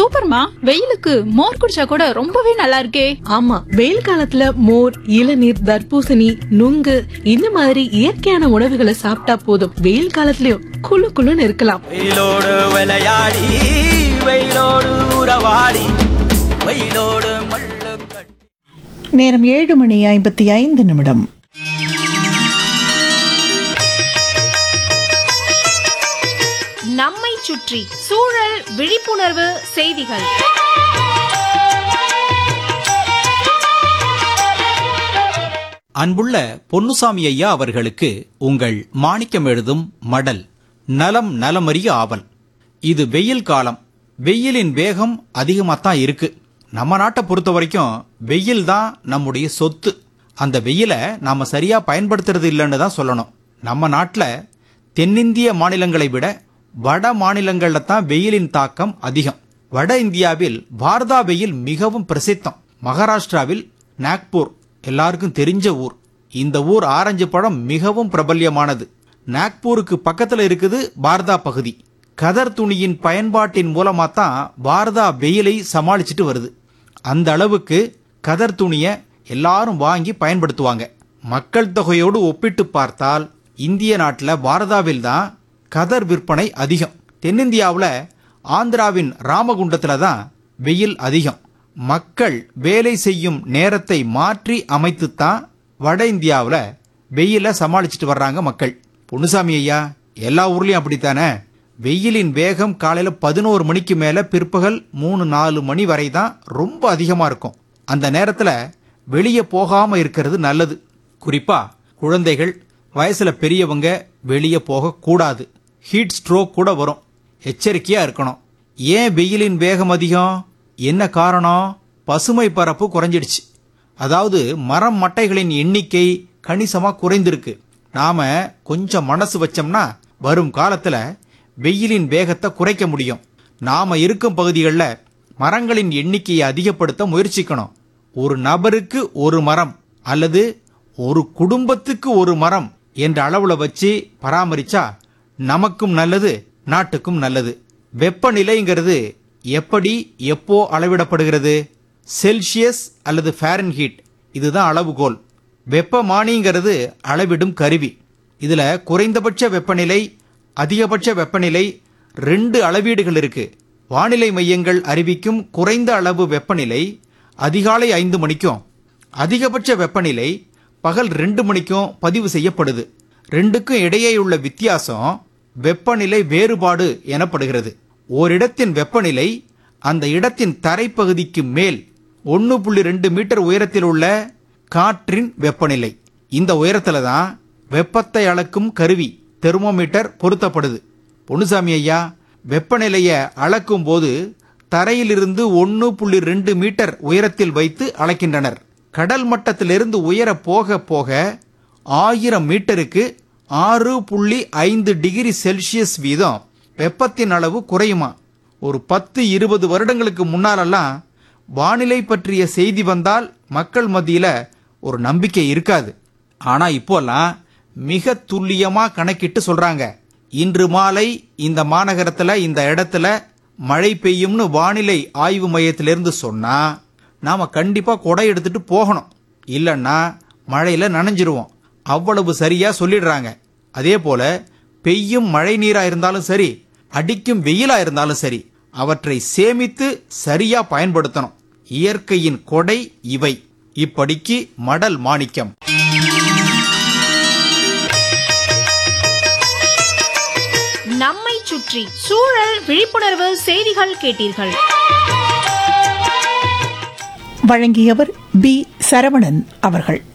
சூப்பர்மா வெயிலுக்கு மோர் குடிச்சா கூட ரொம்பவே நல்லா இருக்கே ஆமா வெயில் காலத்துல மோர் இளநீர் தர்பூசணி நுங்கு இந்த மாதிரி இயற்கையான உணவுகளை சாப்பிட்டா போதும் வெயில் காலத்துலயும் குளு குளுன்னு இருக்கலாம் வெயிலோடு விளையாடி வெயிலோடு உறவாடி வெயிலோடு மல்லு கட்டி நேரம் ஏழு மணி ஐம்பத்தி ஐந்து நிமிடம் நம்மை சுற்றி சூழல் விழிப்புணர்வு செய்திகள் அன்புள்ள பொன்னுசாமி ஐயா அவர்களுக்கு உங்கள் மாணிக்கம் எழுதும் மடல் நலம் நலமறிய ஆவல் இது வெயில் காலம் வெயிலின் வேகம் அதிகமாத்தான் இருக்கு நம்ம நாட்டை பொறுத்த வரைக்கும் வெயில் தான் நம்முடைய சொத்து அந்த வெயிலை நாம சரியா பயன்படுத்துறது இல்லைன்னு தான் சொல்லணும் நம்ம நாட்டில் தென்னிந்திய மாநிலங்களை விட வட மாநிலங்கள்ல தான் வெயிலின் தாக்கம் அதிகம் வட இந்தியாவில் வார்தா வெயில் மிகவும் பிரசித்தம் மகாராஷ்டிராவில் நாக்பூர் எல்லாருக்கும் தெரிஞ்ச ஊர் இந்த ஊர் ஆரஞ்சு பழம் மிகவும் பிரபல்யமானது நாக்பூருக்கு பக்கத்துல இருக்குது வார்தா பகுதி கதர் துணியின் பயன்பாட்டின் மூலமா தான் வார்தா வெயிலை சமாளிச்சுட்டு வருது அந்த அளவுக்கு கதர் துணியை எல்லாரும் வாங்கி பயன்படுத்துவாங்க மக்கள் தொகையோடு ஒப்பிட்டு பார்த்தால் இந்திய நாட்டில் பாரதாவில் தான் கதர் விற்பனை அதிகம் தென்னிந்தியாவில் ஆந்திராவின் ராமகுண்டத்தில் தான் வெயில் அதிகம் மக்கள் வேலை செய்யும் நேரத்தை மாற்றி அமைத்துத்தான் வட இந்தியாவில் வெயில சமாளிச்சுட்டு வர்றாங்க மக்கள் பொன்னுசாமி ஐயா எல்லா ஊர்லயும் அப்படித்தானே வெயிலின் வேகம் காலையில பதினோரு மணிக்கு மேல பிற்பகல் மூணு நாலு மணி வரை தான் ரொம்ப அதிகமா இருக்கும் அந்த நேரத்துல வெளியே போகாம இருக்கிறது நல்லது குறிப்பா குழந்தைகள் வயசுல பெரியவங்க வெளியே போக கூடாது ஹீட் ஸ்ட்ரோக் கூட வரும் எச்சரிக்கையா இருக்கணும் ஏன் வெயிலின் வேகம் அதிகம் என்ன காரணம் பசுமை பரப்பு குறைஞ்சிடுச்சு அதாவது மரம் மட்டைகளின் எண்ணிக்கை கணிசமா குறைந்திருக்கு நாம கொஞ்சம் மனசு வச்சோம்னா வரும் காலத்துல வெயிலின் வேகத்தை குறைக்க முடியும் நாம இருக்கும் பகுதிகளில் மரங்களின் எண்ணிக்கையை அதிகப்படுத்த முயற்சிக்கணும் ஒரு நபருக்கு ஒரு மரம் அல்லது ஒரு குடும்பத்துக்கு ஒரு மரம் என்ற அளவுல வச்சு பராமரிச்சா நமக்கும் நல்லது நாட்டுக்கும் நல்லது வெப்பநிலைங்கிறது எப்படி எப்போ அளவிடப்படுகிறது செல்சியஸ் அல்லது ஃபாரன்ஹீட் இதுதான் அளவுகோல் வெப்பமானிங்கிறது அளவிடும் கருவி இதுல குறைந்தபட்ச வெப்பநிலை அதிகபட்ச வெப்பநிலை ரெண்டு அளவீடுகள் இருக்கு வானிலை மையங்கள் அறிவிக்கும் குறைந்த அளவு வெப்பநிலை அதிகாலை ஐந்து மணிக்கும் அதிகபட்ச வெப்பநிலை பகல் ரெண்டு மணிக்கும் பதிவு செய்யப்படுது ரெண்டுக்கும் இடையேயுள்ள வித்தியாசம் வெப்பநிலை வேறுபாடு எனப்படுகிறது ஓரிடத்தின் வெப்பநிலை அந்த இடத்தின் தரைப்பகுதிக்கு மேல் ஒன்று புள்ளி ரெண்டு மீட்டர் உயரத்தில் உள்ள காற்றின் வெப்பநிலை இந்த உயரத்துல தான் வெப்பத்தை அளக்கும் கருவி தெர்மோமீட்டர் பொருத்தப்படுது பொன்னுசாமி ஐயா வெப்பநிலையை அளக்கும் போது தரையிலிருந்து ஒன்று புள்ளி ரெண்டு மீட்டர் உயரத்தில் வைத்து அளக்கின்றனர் கடல் மட்டத்திலிருந்து உயர போக போக ஆயிரம் மீட்டருக்கு ஆறு புள்ளி ஐந்து டிகிரி செல்சியஸ் வீதம் வெப்பத்தின் அளவு குறையுமா ஒரு பத்து இருபது வருடங்களுக்கு முன்னாலெல்லாம் வானிலை பற்றிய செய்தி வந்தால் மக்கள் மத்தியில ஒரு நம்பிக்கை இருக்காது ஆனா இப்போல்லாம் மிக துல்லியமா கணக்கிட்டு சொல்றாங்க இன்று மாலை இந்த மாநகரத்துல இந்த இடத்துல மழை பெய்யும்னு வானிலை ஆய்வு மையத்திலிருந்து சொன்னா நாம கண்டிப்பா கொடை எடுத்துட்டு போகணும் இல்லைன்னா மழையில நனைஞ்சிருவோம் அவ்வளவு சரியா சொல்லிடுறாங்க அதே போல பெய்யும் மழை நீரா இருந்தாலும் சரி அடிக்கும் வெயிலா இருந்தாலும் சரி அவற்றை சேமித்து சரியா பயன்படுத்தணும் இயற்கையின் கொடை இவை இப்படிக்கு மடல் மாணிக்கம் நம்மை சுற்றி சூழல் விழிப்புணர்வு செய்திகள் கேட்டீர்கள் வழங்கியவர் பி சரவணன் அவர்கள்